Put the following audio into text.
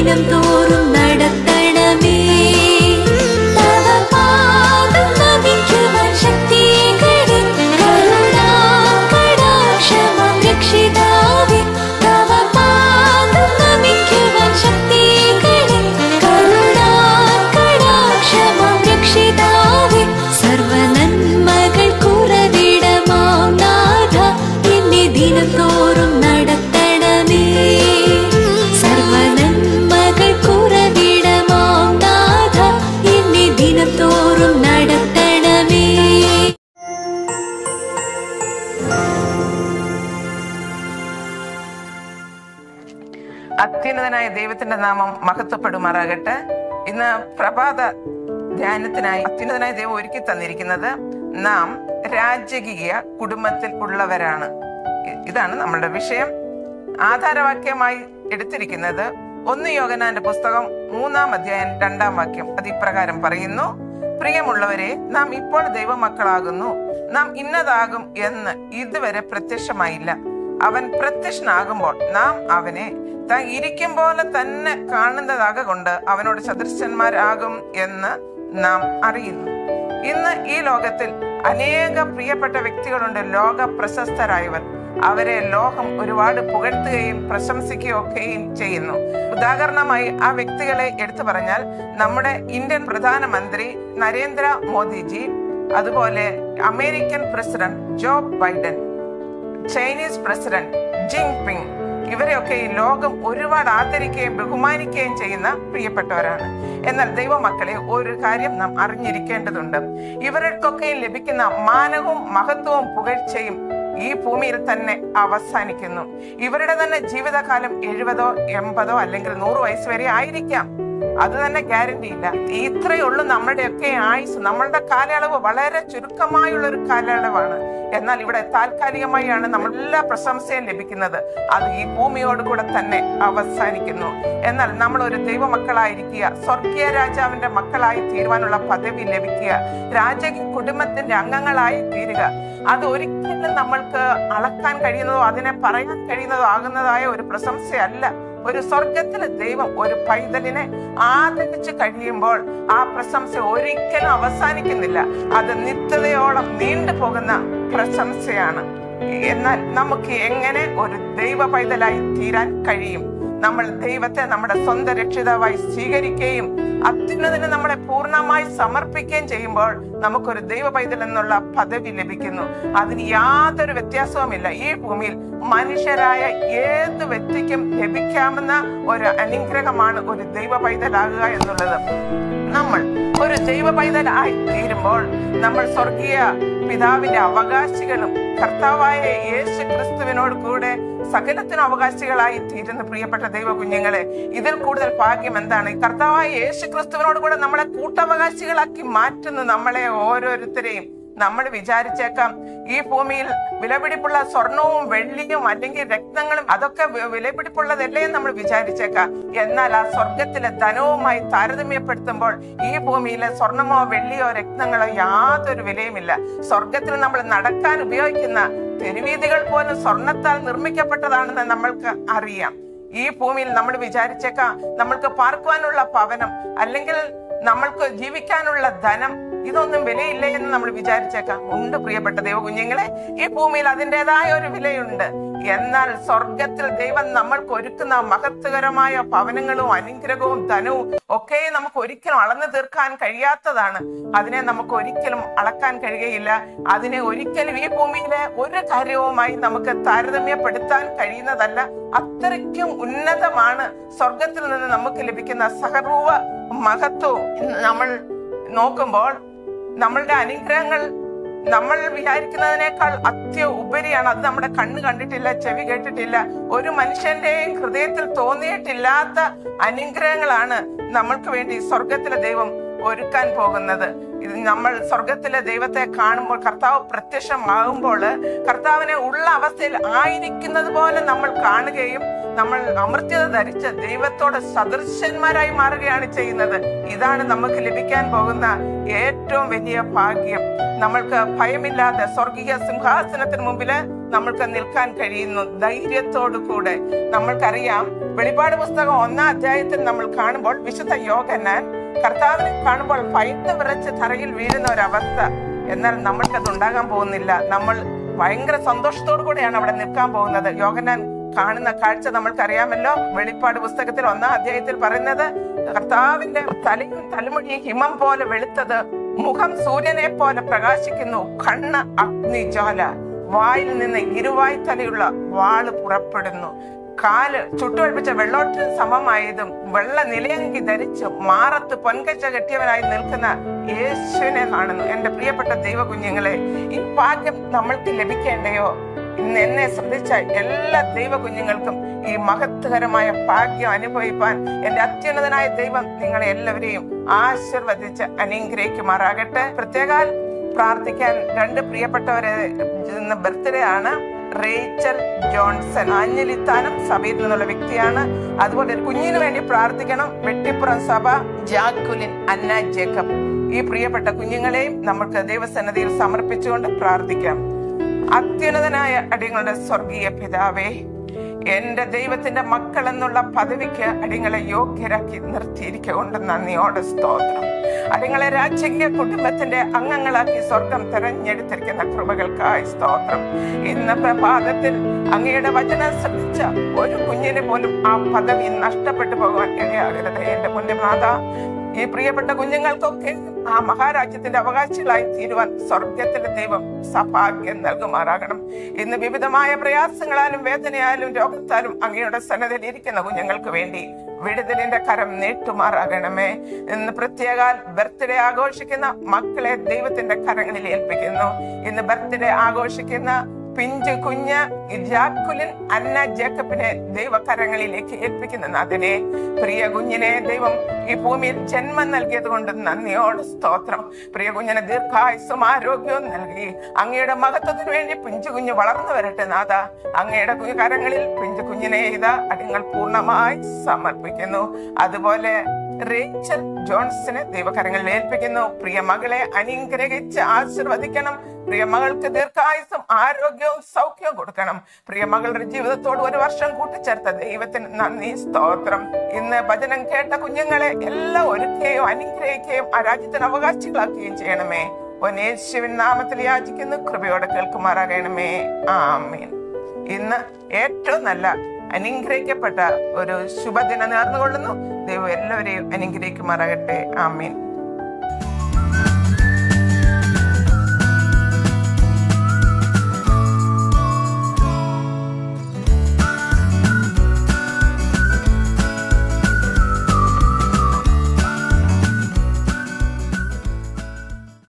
ദിനം തോറും നടത്തണമേ തവ പാദം നമിക്കുവാൻ ശക്തികളെ കരുണാ കടാക്ഷമാം രക്ഷിതാവേ തവ പാദം നമിക്കുവാൻ ശക്തികളെ കരുണാ കടാക്ഷമാം രക്ഷിതാവേ സർവനന്മകൾ കുറവിടമാം നാഥ എന്നെ ദിനം തോറും നടത്തണമേ സർവനന്മകൾ കുറവിടമാം നാഥ എന്നെ ദിനം തോറും നടത്തണമേ അത്യുന്നതനായ ദൈവത്തിന്റെ നാമം മഹത്വപ്പെടുമാറാകട്ടെ ഇന്ന് പ്രഭാത ധ്യാനത്തിനായി അത്യുന്നതനായ ദൈവം ഒരുക്കി തന്നിരിക്കുന്നത് നാം രാജകീയ കുടുംബത്തിൽ ഉള്ളവരാണ് ഇ- ഇതാണ് നമ്മളുടെ വിഷയം ആധാരവാക്യമായി എടുത്തിരിക്കുന്നത് ഒന്ന് യോഗനാന്റെ പുസ്തകം മൂന്നാം അധ്യായം രണ്ടാം വാക്യം അത് ഇപ്രകാരം പറയുന്നു പ്രിയമുള്ളവരെ നാം ഇപ്പോൾ ദൈവമക്കളാകുന്നു നാം ഇന്നതാകും എന്ന് ഇതുവരെ പ്രത്യക്ഷമായില്ല അവൻ പ്രത്യക്ഷനാകുമ്പോൾ നാം അവനെ താൻ ഇരിക്കും പോലെ തന്നെ കാണുന്നതാക കൊണ്ട് അവനോട് സദൃശന്മാരാകും എന്ന് നാം അറിയുന്നു ഇന്ന് ഈ ലോകത്തിൽ അനേക പ്രിയപ്പെട്ട വ്യക്തികളുണ്ട് ലോക പ്രശസ്തരായവർ അവരെ ലോകം ഒരുപാട് പുകഴ്ത്തുകയും പ്രശംസിക്കുകയും ഒക്കെയും ചെയ്യുന്നു ഉദാഹരണമായി ആ വ്യക്തികളെ എടുത്തു പറഞ്ഞാൽ നമ്മുടെ ഇന്ത്യൻ പ്രധാനമന്ത്രി നരേന്ദ്ര മോദിജി അതുപോലെ American president Joe Biden Chinese president Jinping ഇവരെയൊക്കെ ഈ ലോകം ഒരുപാട് ആദരിക്കുകയും ബഹുമാനിക്കുകയും ചെയ്യുന്ന പ്രിയപ്പെട്ടവരാണ് എന്നാൽ ദൈവമക്കളെ ഒരു കാര്യം നാം അറിഞ്ഞിരിക്കേണ്ടതുണ്ട് ഇവർക്കൊക്കെ ലഭിക്കുന്ന മാനവും മഹത്വവും പുകഴ്ചയും ഈ ഭൂമിയിൽ തന്നെ അവസാനിക്കുന്നു ഇവരുടെ തന്നെ ജീവിതകാലം എഴുപതോ എൺപതോ അല്ലെങ്കിൽ നൂറ് വയസ്സ് വരെ ആയിരിക്കാം അത് തന്നെ ഗ്യാരണ്ടി ഇല്ല ഇത്രയേ ഉള്ളൂ നമ്മുടെയൊക്കെ ആയുസ് നമ്മളുടെ കാലയളവ് വളരെ ചുരുക്കമായുള്ള ഒരു കാലയളവാണ് എന്നാൽ ഇവിടെ താൽക്കാലികമായാണ് നമ്മൾ എല്ലാ പ്രശംസയും ലഭിക്കുന്നത് അത് ഈ ഭൂമിയോട് കൂടെ തന്നെ അവസാനിക്കുന്നു എന്നാൽ നമ്മൾ ഒരു ദൈവമക്കളായിരിക്കുക സ്വർഗീയ രാജാവിന്റെ മക്കളായി തീരുവാനുള്ള പദവി ലഭിക്കുക രാജ കുടുംബത്തിന്റെ അംഗങ്ങളായി തീരുക അത് ഒരിക്കലും നമ്മൾക്ക് അളക്കാൻ കഴിയുന്നതോ അതിനെ പറയാൻ കഴിയുന്നതോ ആകുന്നതായ ഒരു പ്രശംസയല്ല ഒരു സ്വർഗത്തിലെ ദൈവം ഒരു പൈതലിനെ ആദരിച്ചു കഴിയുമ്പോൾ ആ പ്രശംസ ഒരിക്കലും അവസാനിക്കുന്നില്ല അത് നിത്യതയോളം നീണ്ടു പോകുന്ന പ്രശംസയാണ് എന്നാൽ നമുക്ക് എങ്ങനെ ഒരു ദൈവ പൈതലായി തീരാൻ കഴിയും നമ്മൾ ദൈവത്തെ നമ്മുടെ സ്വന്തം രക്ഷിതാവായി സ്വീകരിക്കുകയും അത്യുന്നതിന് നമ്മളെ പൂർണ്ണമായി സമർപ്പിക്കുകയും ചെയ്യുമ്പോൾ നമുക്കൊരു ദൈവ പൈതൽ എന്നുള്ള പദവി ലഭിക്കുന്നു അതിന് യാതൊരു വ്യത്യാസവുമില്ല ഈ ഭൂമിയിൽ മനുഷ്യരായ ഏത് വ്യക്തിക്കും ലഭിക്കാവുന്ന ഒരു അനുഗ്രഹമാണ് ഒരു ദൈവ പൈതലാകുക എന്നുള്ളത് നമ്മൾ ഒരു ദൈവ പൈതലായി തീരുമ്പോൾ നമ്മൾ സ്വർഗീയ പിതാവിന്റെ അവകാശികളും കർത്താവായ യേശു ക്രിസ്തുവിനോട് കൂടെ സകലത്തിനും അവകാശികളായി തീരുന്ന പ്രിയപ്പെട്ട ദൈവ കുഞ്ഞുങ്ങളെ ഇതിൽ കൂടുതൽ ഭാഗ്യം എന്താണ് ഈ കർത്താവായ യേശു ക്രിസ്തുവിനോട് കൂടെ നമ്മളെ കൂട്ടവകാശികളാക്കി മാറ്റുന്നു നമ്മളെ ഓരോരുത്തരെയും നമ്മൾ വിചാരിച്ചേക്കാം ഈ ഭൂമിയിൽ വിലപിടിപ്പുള്ള സ്വർണവും വെള്ളിയും അല്ലെങ്കിൽ രക്തങ്ങളും അതൊക്കെ വി- വിലപിടിപ്പുള്ളതല്ലേ എന്ന് നമ്മൾ വിചാരിച്ചേക്കാം എന്നാൽ ആ സ്വർഗത്തിലെ ധനവുമായി താരതമ്യപ്പെടുത്തുമ്പോൾ ഈ ഭൂമിയിലെ സ്വർണമോ വെള്ളിയോ രക്തങ്ങളോ യാതൊരു വിലയുമില്ല സ്വർഗത്തിൽ നമ്മൾ നടക്കാൻ ഉപയോഗിക്കുന്ന തെരുവീതികൾ പോലും സ്വർണത്താൽ നിർമ്മിക്കപ്പെട്ടതാണെന്ന് നമ്മൾക്ക് അറിയാം ഈ ഭൂമിയിൽ നമ്മൾ വിചാരിച്ചേക്കാം നമ്മൾക്ക് പാർക്കുവാനുള്ള ഭവനം അല്ലെങ്കിൽ നമ്മൾക്ക് ജീവിക്കാനുള്ള ധനം ഇതൊന്നും വിലയില്ല എന്ന് നമ്മൾ വിചാരിച്ചേക്കാം ഉണ്ട് പ്രിയപ്പെട്ട ദൈവ കുഞ്ഞുങ്ങളെ ഈ ഭൂമിയിൽ അതിൻ്റെതായ ഒരു വിലയുണ്ട് എന്നാൽ സ്വർഗത്തിൽ ദൈവം നമ്മൾക്ക് ഒരുക്കുന്ന മഹത്വകരമായ ഭവനങ്ങളും അനുഗ്രഹവും ധനവും ഒക്കെ നമുക്ക് ഒരിക്കലും അളന്നു തീർക്കാൻ കഴിയാത്തതാണ് അതിനെ നമുക്ക് ഒരിക്കലും അളക്കാൻ കഴിയുകയില്ല അതിനെ ഒരിക്കലും ഈ ഭൂമിയിലെ ഒരു കാര്യവുമായി നമുക്ക് താരതമ്യപ്പെടുത്താൻ കഴിയുന്നതല്ല അത്രയ്ക്കും ഉന്നതമാണ് സ്വർഗത്തിൽ നിന്ന് നമുക്ക് ലഭിക്കുന്ന സഹർവ മഹത്വവും ഇന്ന് നമ്മൾ നോക്കുമ്പോൾ നമ്മളുടെ അനുഗ്രഹങ്ങൾ നമ്മൾ വിചാരിക്കുന്നതിനേക്കാൾ അത്യ ഉപരിയാണ് അത് നമ്മുടെ കണ്ണ് കണ്ടിട്ടില്ല ചെവി കേട്ടിട്ടില്ല ഒരു മനുഷ്യന്റെയും ഹൃദയത്തിൽ തോന്നിയിട്ടില്ലാത്ത അനുഗ്രഹങ്ങളാണ് നമ്മൾക്ക് വേണ്ടി സ്വർഗത്തിലെ ദൈവം ഒരുക്കാൻ പോകുന്നത് ഇത് നമ്മൾ സ്വർഗത്തിലെ ദൈവത്തെ കാണുമ്പോൾ കർത്താവ് പ്രത്യക്ഷമാകുമ്പോൾ കർത്താവിനെ ഉള്ള അവസ്ഥയിൽ ആയിരിക്കുന്നത് പോലെ നമ്മൾ കാണുകയും നമ്മൾ അമൃത്യത ധരിച്ച ദൈവത്തോട് സദൃശന്മാരായി മാറുകയാണ് ചെയ്യുന്നത് ഇതാണ് നമുക്ക് ലഭിക്കാൻ പോകുന്ന ഏറ്റവും വലിയ ഭാഗ്യം നമ്മൾക്ക് ഭയമില്ലാതെ സ്വർഗീയ സിംഹാസനത്തിന് മുമ്പില് നമ്മൾക്ക് നിൽക്കാൻ കഴിയുന്നു ധൈര്യത്തോടു കൂടെ നമ്മൾക്കറിയാം വെളിപ്പാട് പുസ്തകം ഒന്നാം അധ്യായത്തിൽ നമ്മൾ കാണുമ്പോൾ വിശുദ്ധ യോഗനാൻ കർത്താവിനെ കാണുമ്പോൾ ഭയന്ന് വിറച്ച് തറയിൽ വീഴുന്ന ഒരവസ്ഥ എന്നാൽ നമ്മൾക്കത് ഉണ്ടാകാൻ പോകുന്നില്ല നമ്മൾ ഭയങ്കര സന്തോഷത്തോടു കൂടെയാണ് അവിടെ നിൽക്കാൻ പോകുന്നത് യോഗനാൻ കാണുന്ന കാഴ്ച നമ്മൾക്കറിയാമല്ലോ വെളിപ്പാട് പുസ്തകത്തിൽ ഒന്നാം അധ്യായത്തിൽ പറയുന്നത് കർത്താവിന്റെ തലയും തലമുടിയും ഹിമം പോലെ വെളുത്തത് മുഖം സൂര്യനെ പോലെ പ്രകാശിക്കുന്നു കണ്ണ് അഗ്നിജ്വാല വായിൽ നിന്ന് ഇരുവായ് തലയുള്ള വാള് പുറപ്പെടുന്നു കാല് ചുട്ടുവഴിപ്പിച്ച വെള്ളോട്ടിന് സമമായതും വെള്ള നിലയങ്കി ധരിച്ച് മാറത്ത് പൊൻകച്ച കെട്ടിയവനായി നിൽക്കുന്ന യേശുവിനെ കാണുന്നു എന്റെ പ്രിയപ്പെട്ട ദൈവ കുഞ്ഞുങ്ങളെ ഈ ഭാഗ്യം നമ്മൾക്ക് ലഭിക്കേണ്ടയോ ഇന്ന് എന്നെ ശ്രദ്ധിച്ച എല്ലാ ദൈവ കുഞ്ഞുങ്ങൾക്കും ഈ മഹത്വകരമായ ഭാഗ്യം അനുഭവിപ്പാൻ എന്റെ അത്യുന്നതനായ ദൈവം നിങ്ങളെ എല്ലാവരെയും ആശീർവദിച്ച് അനുഗ്രഹിക്കുമാറാകട്ടെ പ്രത്യേകാൽ പ്രാർത്ഥിക്കാൻ രണ്ട് പ്രിയപ്പെട്ടവരെ ബർത്ത്ഡേ ആണ് റേച്ചൽ ജോൺസൺ ആഞ്ഞലിത്താനം സഭയിൽ നിന്നുള്ള വ്യക്തിയാണ് അതുപോലെ ഒരു കുഞ്ഞിന് വേണ്ടി പ്രാർത്ഥിക്കണം വെട്ടിപ്പുറം സഭ ജാക്കുലിൻ അന്ന ജേക്കബ് ഈ പ്രിയപ്പെട്ട കുഞ്ഞുങ്ങളെയും നമുക്ക് ദൈവസന്നതിയിൽ സമർപ്പിച്ചുകൊണ്ട് പ്രാർത്ഥിക്കാം അത്യുന്നതനായ അടിങ്ങളുടെ സ്വർഗീയ പിതാവേ എന്റെ ദൈവത്തിന്റെ മക്കൾ എന്നുള്ള പദവിക്ക് അടിങ്ങളെ യോഗ്യരാക്കി നിർത്തിയിരിക്കൊണ്ട് നന്ദിയോടെ സ്തോത്രം അടിങ്ങളെ രാജകീയ കുടുംബത്തിന്റെ അംഗങ്ങളാക്കി സ്വർഗം തെരഞ്ഞെടുത്തിരിക്കുന്ന കൃപകൾക്കായി സ്തോത്രം ഇന്ന് പ്രഭാതത്തിൽ അങ്ങയുടെ വചനം ശ്രദ്ധിച്ച ഒരു കുഞ്ഞിന് പോലും ആ പദവി നഷ്ടപ്പെട്ടു പോകാൻ ഇടയാകരുത് എന്റെ മുന്നിനാഥ ഈ പ്രിയപ്പെട്ട കുഞ്ഞുങ്ങൾക്കൊക്കെ ആ മഹാരാജ്യത്തിന്റെ അവകാശികളായി തീരുവാൻ സ്വർഗത്തിലെ ദൈവം സഭാഗ്യം നൽകുമാറാകണം ഇന്ന് വിവിധമായ പ്രയാസങ്ങളാലും വേദനയാലും രോഗത്താലും അങ്ങയുടെ സന്നദ്ധയിൽ ഇരിക്കുന്ന കുഞ്ഞുങ്ങൾക്ക് വേണ്ടി വിടുതലിന്റെ കരം നീട്ടുമാറാകണമേ ഇന്ന് പ്രത്യേക ബർത്ത്ഡേ ആഘോഷിക്കുന്ന മക്കളെ ദൈവത്തിന്റെ കരങ്ങളിൽ ഏൽപ്പിക്കുന്നു ഇന്ന് ബർത്ത്ഡേ ആഘോഷിക്കുന്ന പിഞ്ചു കുഞ്ഞ് ജാക്കുലിൻ അന്ന ജേക്കബിനെ ദൈവകരങ്ങളിലേക്ക് ഏൽപ്പിക്കുന്ന അതിനെ പ്രിയ കുഞ്ഞിനെ ദൈവം ഈ ഭൂമിയിൽ ജന്മം നൽകിയത് കൊണ്ട് നന്ദിയോട് സ്തോത്രം പ്രിയ കുഞ്ഞിന് ദീർഘായുസും ആരോഗ്യവും നൽകി അങ്ങയുടെ മഹത്വത്തിന് വേണ്ടി പിഞ്ചു കുഞ്ഞ് വളർന്നു വരട്ടെ നാഥ അങ്ങയുടെ കു- കരങ്ങളിൽ പിഞ്ചു കുഞ്ഞിനെ ഇതാ അടിങ്ങൾ പൂർണ്ണമായി സമർപ്പിക്കുന്നു അതുപോലെ റേച്ചൽ ജോൺസിനെ ദൈവകരങ്ങളിൽ ഏൽപ്പിക്കുന്നു പ്രിയ മകളെ അനുഗ്രഹിച്ച് ആശീർവദിക്കണം പ്രിയ മകൾക്ക് ദീർഘായുസും ആരോഗ്യവും സൗഖ്യവും കൊടുക്കണം പ്രിയ മകളുടെ ജീവിതത്തോട് ഒരു വർഷം കൂട്ടിച്ചേർത്ത ദൈവത്തിന് നന്ദി സ്തോത്രം ഇന്ന് ഭജനം കേട്ട കുഞ്ഞുങ്ങളെ എല്ലാം ഒരുക്കുകയും അനുഗ്രഹിക്കുകയും ആ രാജ്യത്തിന് അവകാശികളാക്കുകയും ചെയ്യണമേ യേശുവിൻ നാമത്തിൽ യാചിക്കുന്നു കൃപയോടെ കേൾക്കുമാറാകണമേ ആമീൻ ഇന്ന് ഏറ്റവും നല്ല അനുഗ്രഹിക്കപ്പെട്ട ഒരു ശുഭദിനം നേർന്നുകൊള്ളുന്നു ദൈവം എല്ലാവരെയും അനുഗ്രഹിക്കുമാറാകട്ടെ ആമീൻ